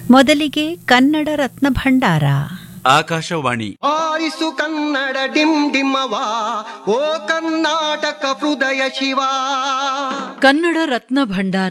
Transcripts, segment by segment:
ಮೊದಲಿಗೆ ಕನ್ನಡ ರತ್ನ ಭಂಡಾರ ಆಕಾಶವಾಣಿ ಆರಿಸು ಕನ್ನಡ ಡಿಮ್ ಡಿಮ್ಮವ ಓ ಕರ್ನಾಟಕ ಹೃದಯ ಶಿವ ಕನ್ನಡ ರತ್ನ ಭಂಡಾರ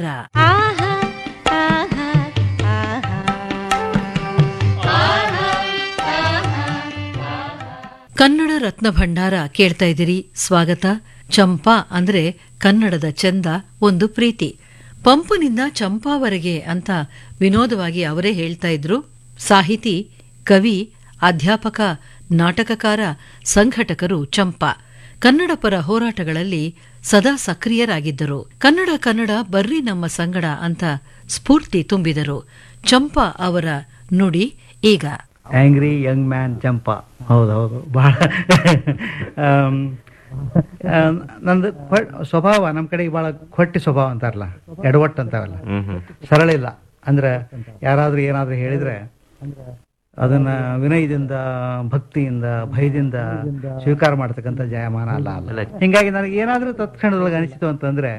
ಕನ್ನಡ ರತ್ನ ಭಂಡಾರ ಕೇಳ್ತಾ ಇದ್ದೀರಿ ಸ್ವಾಗತ ಚಂಪಾ ಅಂದ್ರೆ ಕನ್ನಡದ ಚಂದ ಒಂದು ಪ್ರೀತಿ ಪಂಪನಿಂದ ಚಂಪಾವರೆಗೆ ಅಂತ ವಿನೋದವಾಗಿ ಅವರೇ ಹೇಳ್ತಾ ಇದ್ರು ಸಾಹಿತಿ ಕವಿ ಅಧ್ಯಾಪಕ ನಾಟಕಕಾರ ಸಂಘಟಕರು ಚಂಪಾ ಕನ್ನಡ ಪರ ಹೋರಾಟಗಳಲ್ಲಿ ಸದಾ ಸಕ್ರಿಯರಾಗಿದ್ದರು ಕನ್ನಡ ಕನ್ನಡ ಬರ್ರಿ ನಮ್ಮ ಸಂಗಡ ಅಂತ ಸ್ಫೂರ್ತಿ ತುಂಬಿದರು ಚಂಪಾ ಅವರ ನುಡಿ ಈಗ ಆಂಗ್ರಿ ಯಂಗ್ ಮ್ಯಾನ್ ಚಂಪಾ ಹೌದು ಹೌದು ಭಾಳ ಆಮ್, ಆ, ನಂದು ಖೊ- ಸ್ವಭಾವ ನಮ್ಮ ಕಡೆಗೆ ಭಾಳ ಕೊಟ್ಟಿ ಸ್ವಭಾವ ಅಂತಾರಲ್ಲ ಎಡವಟ್ಟು ಅಂತಾರಲ್ಲ ಸರಳ ಇಲ್ಲ ಅಂದ್ರೆ ಯಾರಾದ್ರೂ ಏನಾದ್ರೂ ಹೇಳಿದ್ರೆ ಅದನ್ನ ವಿನಯದಿಂದ ಭಕ್ತಿಯಿಂದ ಭಯದಿಂದ ಸ್ವೀಕಾರ ಮಾಡ್ತಕ್ಕಂಥ ಜಯಮಾನ ಅಲ್ಲ ಅಲ್ಲ ಹಿಂಗಾಗಿ ನನಗೆ ಏನಾದ್ರೂ ತತ್ಕ್ಷಣದೊಳಗೆ ಅನಿಸಿತು ಅಂತಂದ್ರೆ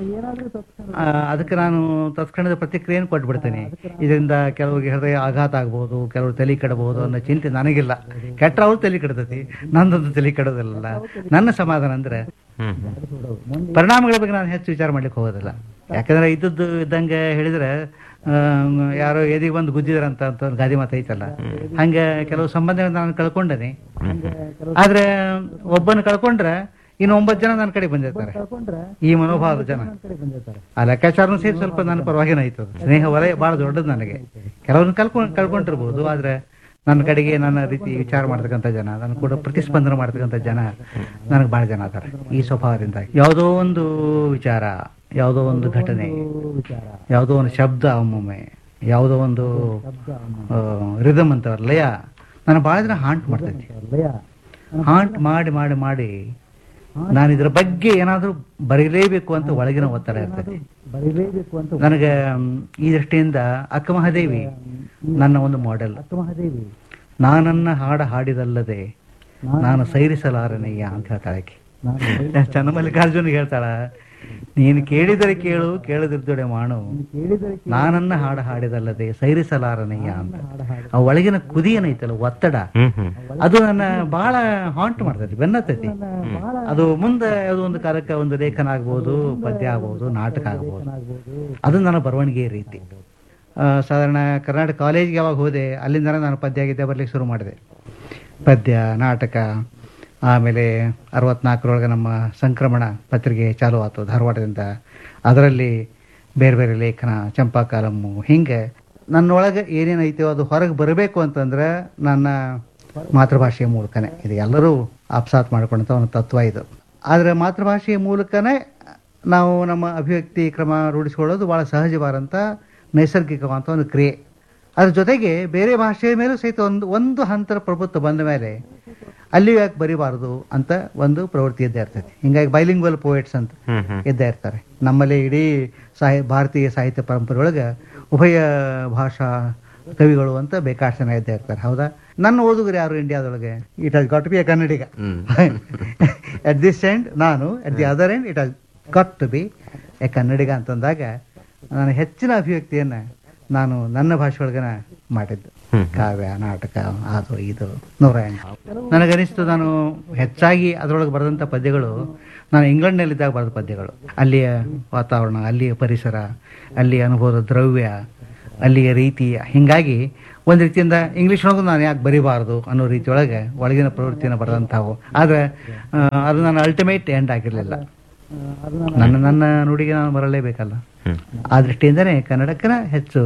ಆ, ಅದಕ್ಕೆ ನಾನು ತತ್ಕ್ಷಣದ ಪ್ರತಿಕ್ರಿಯೆಯನ್ನು ಕೊಟ್ಬಿಡ್ತೇನೆ ಇದರಿಂದ ಕೆಲವರಿಗೆ ಹೃದಯ ಆಘಾತ ಆಗ್ಬೋದು ಕೆಲವರು ತಲೆ ಕೆಡಬಹುದು ಅನ್ನೋ ಚಿಂತೆ ನನಗಿಲ್ಲ ಕೆಟ್ಟ ಅವ್ರು ತಲೆ ಕೆಡ್ತೈತಿ ನಂದೊಂದು ತಲೆ ಕೆಡೋದಿಲ್ಲ ನನ್ನ ಸಮಾಧಾನ ಅಂದ್ರೆ ಪರಿಣಾಮಗಳ ಬಗ್ಗೆ ನಾನು ಹೆಚ್ಚು ವಿಚಾರ ಮಾಡ್ಲಿಕ್ಕೆ ಹೋಗೋದಿಲ್ಲ ಯಾಕಂದ್ರೆ ಇದ್ದದ್ದು ಇದ್ದಂಗೆ ಹೇಳಿದ್ರೆ ಆ, ಯಾರೋ ಎದಿಗೆ ಬಂದು ಗುದ್ದಿದಾರೆ ಅಂತ ಅಂತ ಒಂದು ಗಾದಿ ಮಾತು ಐತಲ್ಲ ಹಂಗೆ ಕೆಲವು ಸಂಬಂಧಗಳನ್ನ ನಾನು ಕಳ್ಕೊಂಡೇನೆ ಆದ್ರೆ ಒಬ್ಬನ ಕಳ್ಕೊಂಡ್ರೆ ಇನ್ನು ಒಂಬತ್ತು ಜನ ನನ್ನ ಕಡೆ ಬಂದಿರ್ತಾರೆ ಈ ಮನೋಭಾವದ ಜನ ಆ ಲೆಕ್ಕಾಚಾರನು ಸೇರಿ ಸ್ವಲ್ಪ ನನ್ನ ಪರವಾಗಿನ ಆಯ್ತು ಅದು. ಸ್ನೇಹ ವಲಯ ಬಹಳ ದೊಡ್ಡದು ನನಗೆ ಕೆಲವ್ರನ್ನ ಕಳ್ಕೊಂಡ್ ಕಳ್ಕೊಂಡಿರ್ಬೋದು ಆದ್ರೆ ನನ್ನ ಕಡೆಗೆ ನನ್ನ ರೀತಿ ವಿಚಾರ ಮಾಡ್ತಕ್ಕಂಥ ಜನ ನನ್ನ ಕೂಡ ಪ್ರತಿಸ್ಪಂದನೆ ಮಾಡ್ತಕ್ಕಂಥ ಜನ ನನಗೆ ಬಹಳ ಜನ ಅದಾರೆ ಈ ಸ್ವಭಾವದಿಂದ ಯಾವುದೋ ಒಂದು ವಿಚಾರ ಯಾವುದೋ ಒಂದು ಘಟನೆ ಯಾವುದೋ ಒಂದು ಶಬ್ದ ಒಮ್ಮೊಮ್ಮೆ ಯಾವುದೋ ಒಂದು ರಿದಮ್ ಅಂತಾರ ಲಯ ನನ್ನ ಬಹಳ ದಿನ ಹಾಂಟ್ ಮಾಡ್ತೈತಿ ಹಾಂಟ್ ಮಾಡಿ ಮಾಡಿ ಮಾಡಿ ನಾನು ಇದರ ಬಗ್ಗೆ ಏನಾದ್ರೂ ಬರೀಲೇಬೇಕು ಅಂತ ಒಳಗಿನ ಒತ್ತಡ ಇರ್ತದೆ ನನಗೆ ಮ್, ಈ ದೃಷ್ಟಿಯಿಂದ ಅಕ್ಕ ಮಹಾದೇವಿ ನನ್ನ ಒಂದು ಮಾಡೆಲ್ ನಾನನ್ನ ಹಾಡ ಹಾಡಿದಲ್ಲದೆ ನಾನು ಸೈರಿಸಲಾರನಯ್ಯ ಅಂತ ಹೇಳ್ತಾಳೆ ಆಕೆ ಚನ್ನಮಲ್ಲಿಕಾರ್ಜುನ್ ಹೇಳ್ತಾಳ ನೀನು ಕೇಳಿದರೆ ಕೇಳು ಕೇಳದಿದ್ದೊಡೆ ಮಾಡು ನಾನನ್ನ ಹಾಡ ಹಾಡಿದಲ್ಲದೆ ಸೈರಿಸಲಾರನಯ್ಯ ಅಂತ ಆ ಒಳಗಿನ ಕುದಿ ಏನೈತಲ್ಲ ಒತ್ತಡ ಅದು ನನ್ನ ಬಹಳ ಹಾಂಟ್ ಮಾಡ್ತೈತಿ ಬೆನ್ನತ್ತೈತಿ ಅದು ಮುಂದೆ ಯಾವುದೋ ಒಂದು ಕಾಲಕ್ಕೆ ಒಂದು ಲೇಖನ ಆಗ್ಬೋದು ಪದ್ಯ ಆಗ್ಬೋದು ನಾಟಕ ಆಗ್ಬೋದು ಅದು ನನ್ನ ಬರವಣಿಗೆ ರೀತಿ ಆ, ಸಾಧಾರಣ ಕರ್ನಾಟಕ ಕಾಲೇಜ್ಗೆ ಯಾವಾಗ ಹೋದೆ ಅಲ್ಲಿಂದ ನಾನು ಪದ್ಯ ಗೀತೆ ಬರ್ಲಿಕ್ಕೆ ಶುರು ಮಾಡಿದೆ ಪದ್ಯ ನಾಟಕ ಆಮೇಲೆ ಅರವತ್ನಾಲ್ಕರೊಳಗೆ ನಮ್ಮ ಸಂಕ್ರಮಣ ಪತ್ರಿಕೆ ಚಾಲು ಆಯ್ತು ಧಾರವಾಡದಿಂದ ಅದರಲ್ಲಿ ಬೇರೆ ಬೇರೆ ಲೇಖನ ಚಂಪಾ ಕಾಲಮ್ಮು ಹಿಂಗೆ ನನ್ನೊಳಗೆ ಏನೇನೈತೋ ಅದು ಹೊರಗೆ ಬರಬೇಕು ಅಂತಂದ್ರೆ ನನ್ನ ಮಾತೃಭಾಷೆಯ ಮೂಲಕನೇ ಇದು ಎಲ್ಲರೂ ಆಪ್ಸಾತ್ ಮಾಡ್ಕೊಂಡಂಥ ಒಂದು ತತ್ವ ಇದು ಆದರೆ ಮಾತೃಭಾಷೆಯ ಮೂಲಕನೇ ನಾವು ನಮ್ಮ ಅಭಿವ್ಯಕ್ತಿ ಕ್ರಮ ರೂಢಿಸ್ಕೊಳ್ಳೋದು ಭಾಳ ಸಹಜವಾದಂಥ ನೈಸರ್ಗಿಕವಾದಂಥ ಒಂದು ಕ್ರಿಯೆ ಅದ್ರ ಜೊತೆಗೆ ಬೇರೆ ಭಾಷೆಯ ಮೇಲೂ ಸಹಿತ ಒಂದು ಒಂದು ಹಂತರ ಪ್ರಭುತ್ವ ಬಂದ ಮೇಲೆ ಅಲ್ಲಿ ಯಾಕೆ ಬರಿಬಾರದು ಅಂತ ಒಂದು ಪ್ರವೃತ್ತಿ ಇದ್ದೇ ಇರ್ತೈತಿ ಹಿಂಗಾಗಿ ಬೈಲಿಂಗ್ವಲ್ ಪೋಯೆಟ್ಸ್ ಅಂತ ಇದ್ದೇ ಇರ್ತಾರೆ ನಮ್ಮಲ್ಲಿ ಇಡೀ ಸಾಹಿ ಭಾರತೀಯ ಸಾಹಿತ್ಯ ಪರಂಪರೆ ಒಳಗೆ ಉಭಯ ಭಾಷಾ ಕವಿಗಳು ಅಂತ ಬೇಕಾಷ್ಟು ಜನ ಇದ್ದೇ ಇರ್ತಾರೆ ಹೌದಾ ನನ್ನ ಓದುಗರು ಯಾರು ಇಂಡಿಯಾದೊಳಗೆ it has got be a Kannadiga at this end ನಾನು at the other end it has got to be a Kannadiga ಅಂತಂದಾಗ ನಾನು ಹೆಚ್ಚಿನ ಅಭಿವ್ಯಕ್ತಿಯನ್ನ ನಾನು ನನ್ನ ಭಾಷೆ ಒಳಗನ ಮಾಡಿದ್ದು ಕಾವ್ಯ ನಾಟಕ ಅದು ಇದು ನೂರ ಎಂಟು ನನಗನಿಸ್ತು ನಾನು ಹೆಚ್ಚಾಗಿ ಅದರೊಳಗೆ ಬರೆದಂಥ ಪದ್ಯಗಳು ನಾನು ಇಂಗ್ಲೆಂಡ್ನಲ್ಲಿದ್ದಾಗ ಬರೆದ ಪದ್ಯಗಳು ಅಲ್ಲಿಯ ವಾತಾವರಣ ಅಲ್ಲಿಯ ಪರಿಸರ ಅಲ್ಲಿಯ ಅನುಭವದ ದ್ರವ್ಯ ಅಲ್ಲಿಯ ರೀತಿ ಹಿಂಗಾಗಿ ಒಂದು ರೀತಿಯಿಂದ ಇಂಗ್ಲೀಷ್ನೊಳಗೂ ನಾನು ಯಾಕೆ ಬರಿಬಾರ್ದು ಅನ್ನೋ ರೀತಿಯೊಳಗೆ ಒಳಗಿನ ಪ್ರವೃತ್ತಿಯನ್ನು ಬರೆದಂಥವು ಆದರೆ ಆ, ಅದು ನನ್ನ ಅಲ್ಟಿಮೇಟ್ ಎಂಡ್ ಆಗಿರಲಿಲ್ಲ ನನ್ನ ನನ್ನ ನುಡಿಗೆ ನಾನು ಬರಲೇಬೇಕಲ್ಲ ಆ ದೃಷ್ಟಿಯಿಂದನೇ ಕನ್ನಡಕ್ಕನ ಹೆಚ್ಚು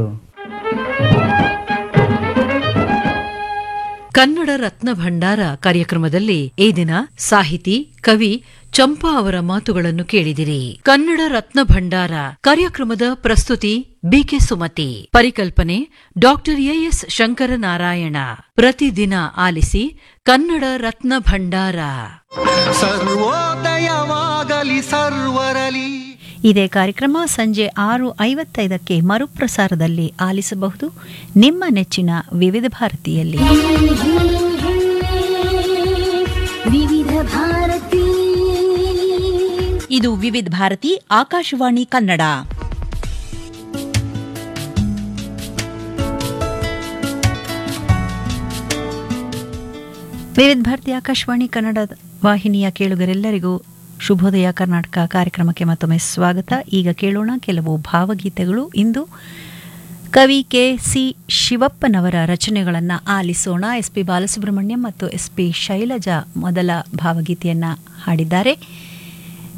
ಕನ್ನಡ ರತ್ನ ಭಂಡಾರ ಕಾರ್ಯಕ್ರಮದಲ್ಲಿ ಈ ದಿನ ಸಾಹಿತಿ ಕವಿ ಚಂಪಾ ಅವರ ಮಾತುಗಳನ್ನು ಕೇಳಿದಿರಿ ಕನ್ನಡ ರತ್ನ ಭಂಡಾರ ಕಾರ್ಯಕ್ರಮದ ಪ್ರಸ್ತುತಿ ಬಿಕೆ ಸುಮತಿ ಪರಿಕಲ್ಪನೆ ಡಾಕ್ಟರ್ ಎಎಸ್ ಶಂಕರನಾರಾಯಣ ಪ್ರತಿದಿನ ಆಲಿಸಿ ಕನ್ನಡ ರತ್ನ ಭಂಡಾರ ಸರ್ವೋದಯವಾಗಲಿ ಸರ್ವರಲಿ ಇದೇ ಕಾರ್ಯಕ್ರಮ ಸಂಜೆ ಆರು ಐವತ್ತೈದಕ್ಕೆ ಮರುಪ್ರಸಾರದಲ್ಲಿ ಆಲಿಸಬಹುದು ನಿಮ್ಮ ನೆಚ್ಚಿನ ವಿವಿಧ ಭಾರತಿಯಲ್ಲಿ ವಿವಿಧ ಭಾರತಿ ಇದು ವಿವಿಧ ಭಾರತಿ ಆಕಾಶವಾಣಿ ಕನ್ನಡ ವಿವಿಧ ಭಾರತಿ ಆಕಾಶವಾಣಿ ಕನ್ನಡ ವಾಹಿನಿಯ ಕೇಳುಗರೆಲ್ಲರಿಗೂ ಶುಭೋದಯ ಕರ್ನಾಟಕ ಕಾರ್ಯಕ್ರಮಕ್ಕೆ ಮತ್ತೊಮ್ಮೆ ಸ್ವಾಗತ ಈಗ ಕೇಳೋಣ ಕೆಲವು ಭಾವಗೀತೆಗಳು ಇಂದು ಕವಿ ಕೆ ಸಿ ಶಿವಪ್ಪನವರ ರಚನೆಗಳನ್ನು ಆಲಿಸೋಣ ಎಸ್ ಪಿ ಬಾಲಸುಬ್ರಹ್ಮಣ್ಯಂ ಮತ್ತು ಎಸ್ ಪಿ ಶೈಲಜಾ ಮೊದಲ ಭಾವಗೀತೆಯನ್ನು ಹಾಡಿದ್ದಾರೆ